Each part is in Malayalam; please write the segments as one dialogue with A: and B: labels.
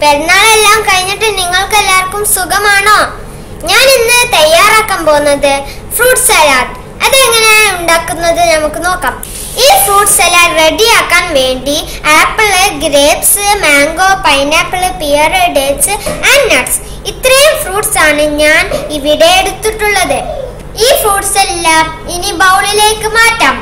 A: പെരുന്നാളെല്ലാം കഴിഞ്ഞിട്ട് നിങ്ങൾക്ക് എല്ലാവർക്കും സുഖമാണോ ഞാൻ ഇന്ന് തയ്യാറാക്കാൻ പോകുന്നത് ഫ്രൂട്ട് സലാഡ് അതെങ്ങനെയാണ് ഉണ്ടാക്കുന്നത് നമുക്ക് നോക്കാം ഈ ഫ്രൂട്ട് സലാഡ് റെഡിയാക്കാൻ വേണ്ടി apple grapes mango pineapple pear dates and nuts ഇത്രയും ഫ്രൂട്ട്സ് ആണ് ഞാൻ ഇവിടെ എടുത്തിട്ടുള്ളത് ഈ ഫ്രൂട്ട്സ് എല്ലാം ഇനി ബൗളിലേക്ക് മാറ്റാം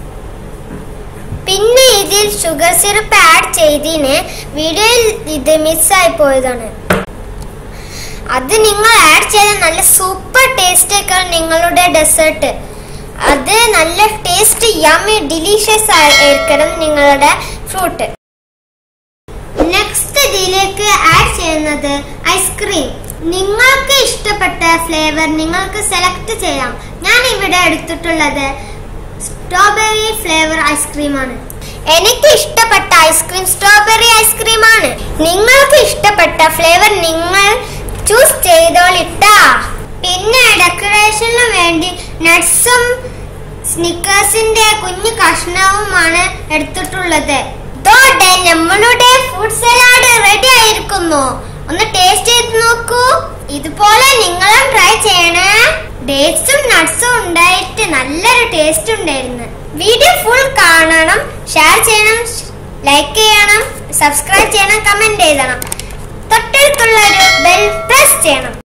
A: പിന്നെ ഇതിൽ ഷുഗർ സിറപ്പ് ആഡ് ചെയ്തിന് വീഡിയോയിൽ ഇത് മിസ്സായി പോയതാണ് അത് നിങ്ങൾ ആഡ് ചെയ്ത നല്ല സൂപ്പർ ടേസ്റ്റ് ആക്കാൻ നിങ്ങളുടെ ഡെസേർട്ട് അത് നല്ല ടേസ്റ്റ് യമ്മി ഡിലീഷ്യസ് ആയിരിക്കണം നിങ്ങളുടെ ഫ്രൂട്ട് നെക്സ്റ്റ് ഇതിലേക്ക് ആഡ് ചെയ്യുന്നത് ഐസ്ക്രീം നിങ്ങൾക്ക് ഇഷ്ടപ്പെട്ട ഫ്ലേവർ നിങ്ങൾക്ക് സെലക്ട് ചെയ്യാം ഞാൻ ഇവിടെ എടുത്തിട്ടുള്ളത് സ്ട്രോബെറി ഫ്ലേവർ ഐസ്ക്രീം ആണ് എനിക്ക് ഇഷ്ടപ്പെട്ട ഐസ്ക്രീം സ്ട്രോബെറി ഐസ്ക്രീം ആണ് നിങ്ങൾക്ക് ഇഷ്ടപ്പെട്ട ഫ്ലേവർ നിങ്ങൾ ചൂസ് ചെയ്തോളിട്ടാ പിന്നെ ഡെക്കറേഷന് വേണ്ടി നട്ട്സും സ്നിക്കേഴ്സിന്റെ കുഞ്ഞു കഷ്ണവുമാണ് എടുത്തിട്ടുള്ളത് ഇതോടെ നമ്മളുടെ ഫുഡ് സലാഡ് റെഡി ആയിരിക്കുന്നു ഒന്ന് ടേസ്റ്റ് ചെയ്ത് നോക്കൂ ഇതുപോലെ നിങ്ങളും ട്രൈ ചെയ്യണേ ഡേറ്റ്സും നട്ട്സും ഉണ്ടായിട്ട് നല്ലൊരു ടേസ്റ്റ് ഉണ്ടായിരുന്നു വീഡിയോ ഫുൾ കാണണം ഷെയർ ചെയ്യണം ലൈക്ക് ചെയ്യണം സബ്സ്ക്രൈബ് ചെയ്യണം കമന്റ് എഴുതണം തൊട്ടടുത്തുള്ള ഒരു ബെൽ പ്രസ് ചെയ്യണം